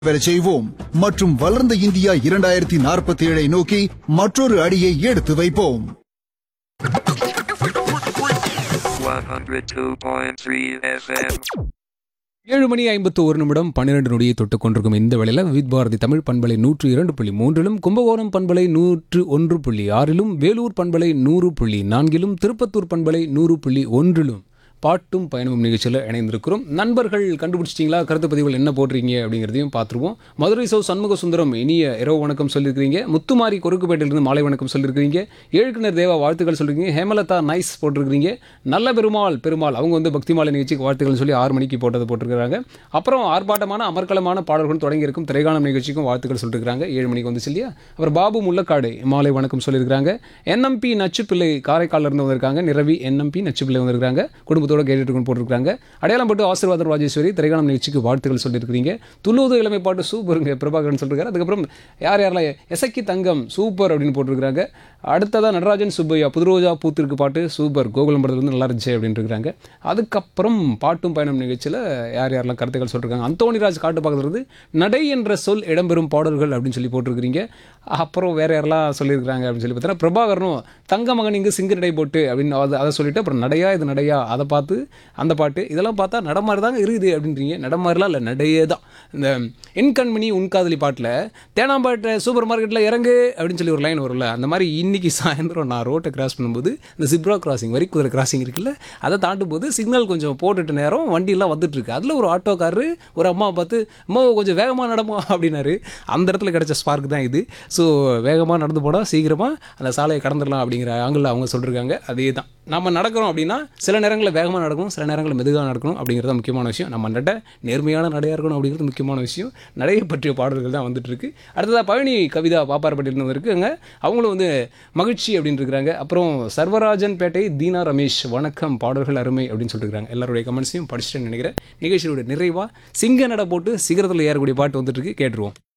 பெறச் செய்வோம் மற்றும் வளர்ந்த இந்தியா இரண்டாயிரத்தி நாற்பத்தி ஏழை நோக்கி மற்றொரு அடியை எடுத்து வைப்போம் 102.3 FM. ஏழு மணி ஐம்பத்து ஒரு நிமிடம் பன்னிரண்டு நொடியை தொட்டுக் கொண்டிருக்கும் இந்த வேளையில் வித் பாரதி தமிழ் பண்பலை நூற்று இரண்டு புள்ளி மூன்றிலும் கும்பகோணம் பண்பலை நூற்று ஒன்று புள்ளி ஆறிலும் வேலூர் பண்பலை நூறு புள்ளி நான்கிலும் திருப்பத்தூர் பண்பலை நூறு புள்ளி ஒன்றிலும் பாட்டும் பயணமும் நிகழ்ச்சியில் இணைந்திருக்கிறோம் நண்பர்கள் கண்டுபிடிச்சிட்டிங்களா கருத்து பதிவுகள் என்ன போடுறீங்க அப்படிங்கிறதையும் பார்த்துருவோம் மதுரை சோ சண்முக சுந்தரம் இனிய இரவு வணக்கம் சொல்லியிருக்கிறீங்க முத்துமாரி கொருக்குப்பேட்டையிலிருந்து மாலை வணக்கம் சொல்லியிருக்கிறீங்க ஏழுக்கிணர் தேவா வாழ்த்துக்கள் சொல்லியிருக்கீங்க ஹேமலதா நைஸ் போட்டிருக்கிறீங்க நல்ல பெருமாள் பெருமாள் அவங்க வந்து பக்தி மாலை நிகழ்ச்சிக்கு வாழ்த்துக்கள் சொல்லி ஆறு மணிக்கு போட்டதை போட்டிருக்கிறாங்க அப்புறம் ஆர்ப்பாட்டமான அமர்க்கலமான பாடல்கள் தொடங்கி இருக்கும் திரைக்காலம் நிகழ்ச்சிக்கும் வாழ்த்துக்கள் சொல்லியிருக்காங்க ஏழு மணிக்கு வந்துச்சு இல்லையா அப்புறம் பாபு முள்ளக்காடு மாலை வணக்கம் சொல்லியிருக்கிறாங்க என்எம்பி நச்சுப்பிள்ளை காரைக்காலில் இருந்து வந்திருக்காங்க நிரவி என்எம்பி நச்சுப்பிள்ளை வந்திருக்காங்க குடும்பத்தோட கேட்டுட்டு இருக்குன்னு போட்டிருக்காங்க அடையாளம் போட்டு ஆசீர்வாதம் ராஜேஸ்வரி திரைக்காலம் நிகழ்ச்சிக்கு வாழ்த்துக்கள் சொல்லியிருக்கிறீங்க துள்ளுவது இளமை பாட்டு சூப்பருங்க பிரபாகரன் சொல்லியிருக்காரு அதுக்கப்புறம் யார் யாரெல்லாம் எசக்கி தங்கம் சூப்பர் அப்படின்னு போட்டிருக்காங்க அடுத்ததாக நடராஜன் சுப்பையா புதுரோஜா பூத்திருக்கு பாட்டு சூப்பர் கோகுலம் படத்துல வந்து நல்லா இருந்துச்சு அப்படின்னு இருக்காங்க அதுக்கப்புறம் பாட்டும் பயணம் நிகழ்ச்சியில் யார் யாரெல்லாம் கருத்துக்கள் சொல்லியிருக்காங்க அந்தோணிராஜ் காட்டு பார்க்கறது நடை என்ற சொல் இடம்பெறும் பாடல்கள் அப்படின்னு சொல்லி போட்டிருக்கிறீங்க அப்புறம் வேற யாரெல்லாம் சொல்லியிருக்காங்க அப்படின்னு சொல்லி பார்த்தீங்கன்னா பிரபாகரனும் தங்க மகன் இங்கு சிங்க நடை போட்டு அப்படின்னு அதை அதை சொல்லிட்டு அப்புறம் நடையா இது நடையா அதை பார்த்து அந்த பாட்டு இதெல்லாம் பார்த்தா நட மாதிரி தாங்க இருக்குது அப்படின்றீங்க நட மாதிரிலாம் இல்லை நடையே தான் இந்த என் கண்மணி உன் காதலி பாட்டில் தேனாம்பாட்டை சூப்பர் மார்க்கெட்டில் இறங்கு அப்படின்னு சொல்லி ஒரு லைன் வரும்ல அந்த மாதிரி இன்னைக்கு சாயந்தரம் நான் ரோட்டை கிராஸ் பண்ணும்போது இந்த சிப்ரா கிராசிங் வரி குதிரை கிராசிங் இருக்குல்ல அதை தாண்டும் போது சிக்னல் கொஞ்சம் போட்டுட்டு நேரம் வண்டியெல்லாம் வந்துட்டு இருக்கு அதில் ஒரு ஆட்டோக்காரரு ஒரு அம்மா பார்த்து அம்மா கொஞ்சம் வேகமாக நடமா அப்படின்னாரு அந்த இடத்துல கிடைச்ச ஸ்பார்க் தான் இது ஸோ வேகமாக நடந்து போனால் சீக்கிரமாக அந்த சாலையை கடந்துடலாம் அப்படிங்கிற ஆங்கிளில் அவங்க சொல்லியிருக்காங்க அதே தான் நம்ம நடக்கிறோம் அப்படின்னா சில நேரங்களில் வேகமாக நடக்கணும் சில நேரங்களில் மெதுவாக நடக்கணும் அப்படிங்கிறது தான் முக்கியமான விஷயம் நம்ம நட நேர்மையான நடையாக இருக்கணும் அப்படிங்கிறது முக்கியமான விஷயம் நடையை பற்றிய பாடல்கள் தான் வந்துட்டு இருக்கு அடுத்ததாக பழனி கவிதா பாப்பாரப்பட்டியிலிருந்து வந்திருக்குங்க அவங்களும் வந்து மகிழ்ச்சி அப்படின்னு இருக்கிறாங்க அப்புறம் சர்வராஜன் பேட்டை தீனா ரமேஷ் வணக்கம் பாடல்கள் அருமை அப்படின்னு சொல்லியிருக்காங்க எல்லாருடைய கமெண்ட்ஸையும் படிச்சுட்டு நினைக்கிறேன் நிகழ்ச்சியோட நிறைவாக சிங்க நட போட்டு சிகரத்தில் ஏறக்கூடிய பாட்டு வந்துட்டு இருக்கு கேட்டுருவோம்